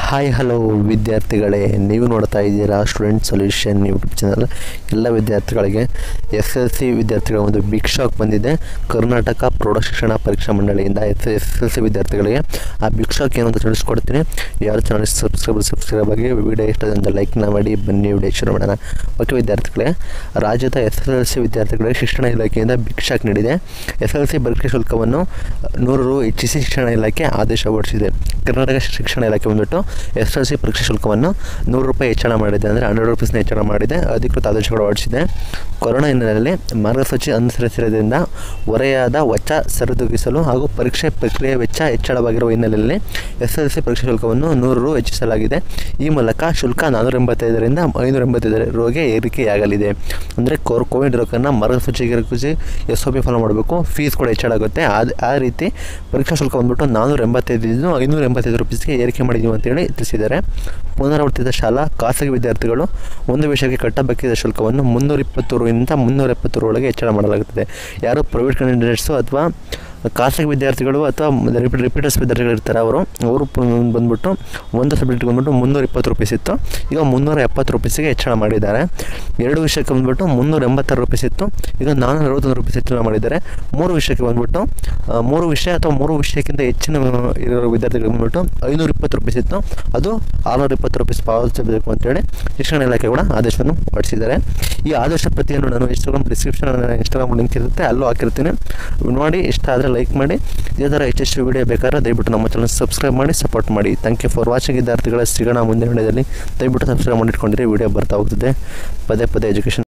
hi hello ವಿದ್ಯಾರ್ಥಿಗಳೇ ನೀವು ನೋಡ್ತಾ ಇದ್ದೀರಾ ಸ್ಟೂಡೆಂಟ್ ಸೊಲ್ಯೂಷನ್ ಯೂಟ್ಯೂಬ್ ಚಾನಲ್ ಎಲ್ಲ ವಿದ್ಯಾರ್ಥಿಗಳಿಗೆ ಎಸ್ ಎಲ್ ಸಿ ವಿದ್ಯಾರ್ಥಿಗಳ ಒಂದು ಬಿಗ್ ಶಾಕ್ ಬಂದಿದೆ ಕರ್ನಾಟಕ ಪ್ರೌಢ ಶಿಕ್ಷಣ ಪರೀಕ್ಷಾ ಮಂಡಳಿಯಿಂದ ಎಸ್ ಎಸ್ ಎಲ್ ಸಿ ವಿದ್ಯಾರ್ಥಿಗಳಿಗೆ ಆ ಬಿಗ್ ಶಾಕ್ ಏನು ಅಂತ ತಿಳಿಸ್ಕೊಡ್ತೀನಿ ಯಾರು ಚಾನಲ್ ಸಬ್ಸ್ಕ್ರೈಬ್ ಸಬ್ಸ್ಕ್ರೈಬ್ ಆಗಿ ವಿಡಿಯೋ ಇಷ್ಟದಿಂದ ಲೈಕ್ನ ಮಾಡಿ ಬನ್ನಿ ವಿಡಿಯೋ ಶುರು ಮಾಡೋಣ ಓಕೆ ವಿದ್ಯಾರ್ಥಿಗಳೇ ರಾಜ್ಯದ ಎಸ್ ಎಲ್ ಸಿ ವಿದ್ಯಾರ್ಥಿಗಳಿಗೆ ಶಿಕ್ಷಣ ಇಲಾಖೆಯಿಂದ ಬಿಗ್ ಶಾಕ್ ನೀಡಿದೆ ಎಸ್ ಎಲ್ ಸಿ ಪರೀಕ್ಷೆ ಶುಲ್ಕವನ್ನು ನೂರು ರು ಹೆಚ್ಚಿಸಿ ಶಿಕ್ಷಣ ಇಲಾಖೆ ಆದೇಶ ಹೊರಡಿಸಿದೆ ಕರ್ನಾಟಕ ಶಿಕ್ಷಣ ಇಲಾಖೆ ಬಂದ್ಬಿಟ್ಟು ಎಸ್ ಎಲ್ ಸಿ ಪರೀಕ್ಷೆ ಶುಲ್ಕವನ್ನು ನೂರು ರೂಪಾಯಿ ಹೆಚ್ಚಳ ಮಾಡಿದೆ ಅಂದರೆ ಹಂಡ್ರೆಡ್ ರುಪೀಸ್ನ ಹೆಚ್ಚಳ ಮಾಡಿದೆ ಅಧಿಕೃತ ಆದೇಶಗಳು ಹೊರಡಿಸಿದೆ ಕೊರೋನಾ ಹಿನ್ನೆಲೆಯಲ್ಲಿ ಮಾರ್ಗಸೂಚಿ ಅನುಸರಿಸಿರೋದ್ರಿಂದ ಹೊರೆಯಾದ ವೆಚ್ಚ ಸರಿದೂಗಿಸಲು ಹಾಗೂ ಪರೀಕ್ಷೆ ಪ್ರಕ್ರಿಯೆ ವೆಚ್ಚ ಹೆಚ್ಚಳವಾಗಿರುವ ಹಿನ್ನೆಲೆಯಲ್ಲಿ ಎಸ್ ಎಲ್ ಸಿ ಪರೀಕ್ಷೆ ಶುಲ್ಕವನ್ನು ನೂರು ರು ಹೆಚ್ಚಿಸಲಾಗಿದೆ ಈ ಮೂಲಕ ಶುಲ್ಕ ನಾನ್ನೂರ ಎಂಬತ್ತೈದರಿಂದ ಐನೂರ ಎಂಬತ್ತೈದರ ರುಗೆ ಏರಿಕೆಯಾಗಲಿದೆ ಅಂದರೆ ಕೋರ್ ಕೋವಿಡ್ ರೋಗನ್ನು ಮಾರ್ಗಸೂಚಿಗೆ ರೂಪಿಸಿ ಎಸ್ ಒ ಪಿ ಫಾಲೋ ಮಾಡಬೇಕು ಫೀಸ್ ಕೂಡ ಹೆಚ್ಚಳ ಆಗುತ್ತೆ ಆ ಆ ರೀತಿ ಪರೀಕ್ಷಾ ಶುಲ್ಕ ಬಂದ್ಬಿಟ್ಟು ನಾನ್ನೂರ ಎಂಬತ್ತೈದು ಇದ್ದು ಐನೂರ ಎಂಬತ್ತೈದು ರುಪೀಸ್ಗೆ ಏರಿಕೆ ಮಾಡಿದ್ದೀವಿ ಅಂತೇಳಿ ತಿಳಿಸಿದ್ದಾರೆ ಪುನರಾವರ್ತಿತ ಶಾಲಾ ಖಾಸಗಿ ವಿದ್ಯಾರ್ಥಿಗಳು ಒಂದು ವಿಷಯಕ್ಕೆ ಕಟ್ಟಬೇಕಿದ್ದ ಶುಲ್ಕವನ್ನು ಮುನ್ನೂರ ಇಪ್ಪತ್ತು ರುಯಿಂದ ಮುನ್ನೂರ ಎಪ್ಪತ್ತು ರು ಒಳಗೆ ಹೆಚ್ಚಳ ಮಾಡಲಾಗುತ್ತದೆ ಯಾರು ಪ್ರೈವೇಟ್ ಕ್ಯಾಂಡಿಡೇಟ್ಸು ಅಥವಾ ಖಾಸಗಿ ವಿದ್ಯಾರ್ಥಿಗಳು ಅಥವಾ ರಿಪೀಟ್ ರಿಪೀಟರ್ಸ್ ವಿದ್ಯಾರ್ಥಿಗಳು ಇರ್ತಾರೆ ಅವರು ಅವರು ಪ- ಬಂದ್ಬಿಟ್ಟು ಒಂದು ಸಬ್ಜೆಕ್ಟ್ಗೆ ಬಂದ್ಬಿಟ್ಟು ಮುನ್ನೂರ ಇಪ್ಪತ್ತು ರುಪೀಸ್ ಇತ್ತು ಈಗ ಮುನ್ನೂರ ಎಪ್ಪತ್ತು ರುಪೀಸಿಗೆ ಹೆಚ್ಚಳ ಮಾಡಿದ್ದಾರೆ ಎರಡು ವಿಷಯಕ್ಕೆ ಬಂದ್ಬಿಟ್ಟು ಮುನ್ನೂರ ಎಂಬತ್ತಾರು ರುಪೀಸ್ ಇತ್ತು ಈಗ ನಾನ್ನೂರ ಅರವತ್ತೊಂದು ರುಪೀಸ್ ಹೆಚ್ಚಳ ಮಾಡಿದ್ದಾರೆ ಮೂರು ವಿಷಯಕ್ಕೆ ಬಂದ್ಬಿಟ್ಟು ಆ, ಮೂರು ವಿಷಯ ಅಥವಾ ಮೂರು ವಿಷಯಕ್ಕಿಂತ ಹೆಚ್ಚಿನ ಇರೋ ವಿದ್ಯಾರ್ಥಿಗಳಿಗೆ ಬಂದ್ಬಿಟ್ಟು ಐನೂರ ಇಪ್ಪತ್ತು ರುಪೀಸ್ ಇತ್ತು ಅದು ಆರುನೂರ ಇಪ್ಪತ್ತು ರುಪೀಸ್ ಪಾವತಿಸಬೇಕು ಅಂತೇಳಿ ಶಿಕ್ಷಣ ಇಲಾಖೆ ಕೂಡ ಆದೇಶವನ್ನು ಹೊರಡಿಸಿದ್ದಾರೆ ಈ ಆದೇಶ ಪ್ರತಿಯನ್ನು ನಾನು ಇನ್ಸ್ಟಾಗ್ರಾಮ್ ಡಿಸ್ಕ್ರಿಪ್ಷನ್ ಇನ್ಸ್ಟಾಗ್ರಾಮ್ ಲಿಂಕ್ ಇರುತ್ತೆ ಅಲ್ಲೂ ಹಾಕಿರ್ತೀನಿ ನೋಡಿ ಇಷ್ಟ ಆದರೆ ಲೈಕ್ ಮಾಡಿ ಇದೇ ಥರ ಹೆಚ್ಚೆಷ್ಟು ವಿಡಿಯೋ ಬೇಕಾದ್ರೆ ದಯವಿಟ್ಟು ನಮ್ಮ ಚಾನಲ್ ಸಬ್ಸ್ಕ್ರೈಬ್ ಮಾಡಿ ಸಪೋರ್ಟ್ ಮಾಡಿ ಥ್ಯಾಂಕ್ ಯು ಫಾರ್ ವಾಚಿಂಗ್ ವಿದ್ಯಾರ್ಥಿಗಳ ಸಿಗೋಣ ಮುಂದಿನ ವಿಡಿಯೋದಲ್ಲಿ ದಯವಿಟ್ಟು ಸಬ್ಸ್ಕ್ರೈಬ್ ಮಾಡಿಟ್ಕೊಂಡಿರಿ ವಿಡಿಯೋ ಬರ್ತಾ ಹೋಗ್ತದೆ ಪದೇ ಪದೇ ಎಜುಕೇಷನ್